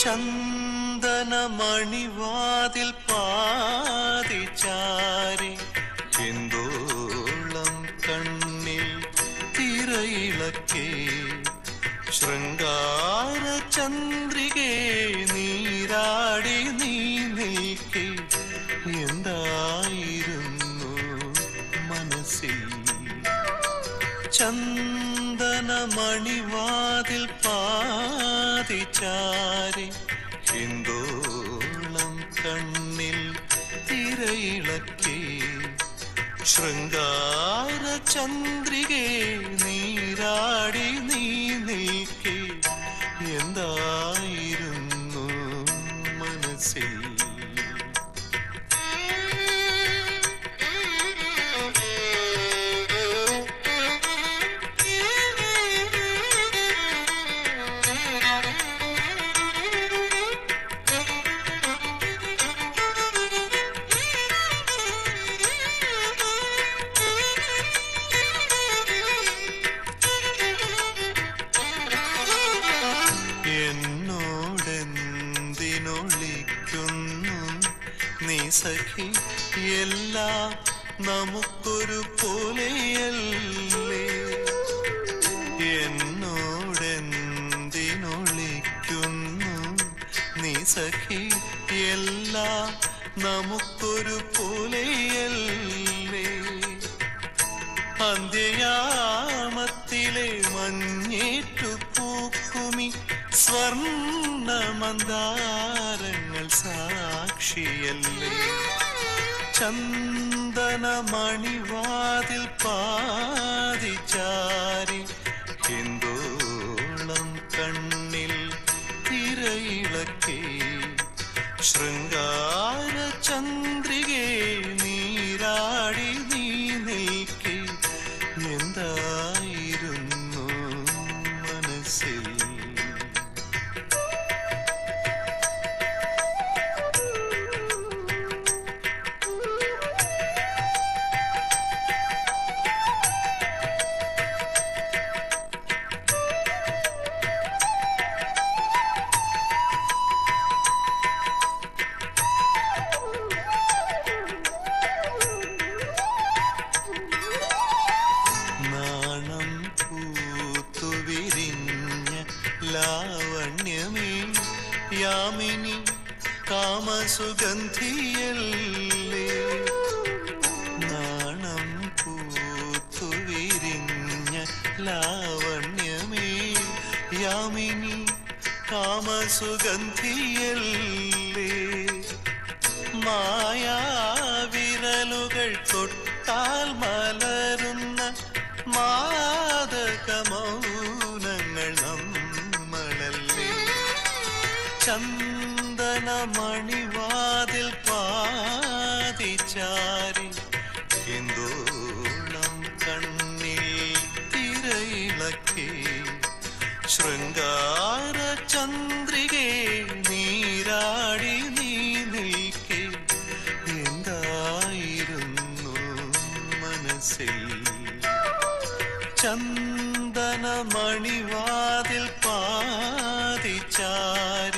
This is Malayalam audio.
ചന്ദനമണിവാതിൽ പാതിച്ചാരി എന്തോളം കണ്ണിൽ തിരയിളക്കേ ശൃംഗാര ചന്ദ്രികേ നീരാടി നീ നിൽക്കേ എന്തായിരുന്നു മനസ്സിൽ ചന്ദനമണിവാതിൽ പാതിച്ചാരി എന്തോളം കണ്ണിൽ തിരയിളക്കേ ശൃംഗാര ചന്ദ്രികേ നീരാടി നീ നിൽക്കേ എന്തായിരുന്നു മനസ്സിൽ എന്നോടെന്തിനൊളിക്കുന്നു നീ സഖി എല്ലാം നമുക്കൊരു പോലെയല്ലേ എന്നോടെന്തിനൊളിക്കുന്നു നീ സഖി എല്ലാം നമുക്കൊരു പോലെയല്ലേ അന്ത്യയാമത്തിലെ മഞ്ഞേറ്റു പൂക്കുമി സ്വർണ്ണ മന്ദാരങ്ങൾ സാക്ഷിയല്ലേ ചന്ദനമണിവാതിൽ പാതിച്ചാരി ഹിന്ദോളം കണ്ണിൽ തിരയിളക്കേ ശൃംഗാര ചന്ദ്രികേ നീരാടി നീ നിൽക്കേ എന്തായിരുന്നു മനസ്സിൽ നാണം പൂത്തുവിരിഞ്ഞ ലാവണ്യമേ യാമിനി കാമസുഗന്ധിയല്ലേ നാണം പൂത്തുവിരിഞ്ഞ ലാവണ്യമേ യാമിനി കാമസുഗന്ധിയല്ലേ മായാവിരലുകൾ തൊട്ടാൽ മലരുന്ന മാതകമൗനങ്ങൾ നമ്മളല്ലേ ചന്ദനമണിവാതിൽ പാതിച്ചാരി എന്തോളം കണ്ണിൽ തിരയിളക്കേ ശൃംഗാര ചന്ദ്രികേ നീരാടി നീ നിൽക്കേ എന്തായിരുന്നു മനസ്സിൽ ചന്ദനമണിവാതിൽ പാതിച്ചാരി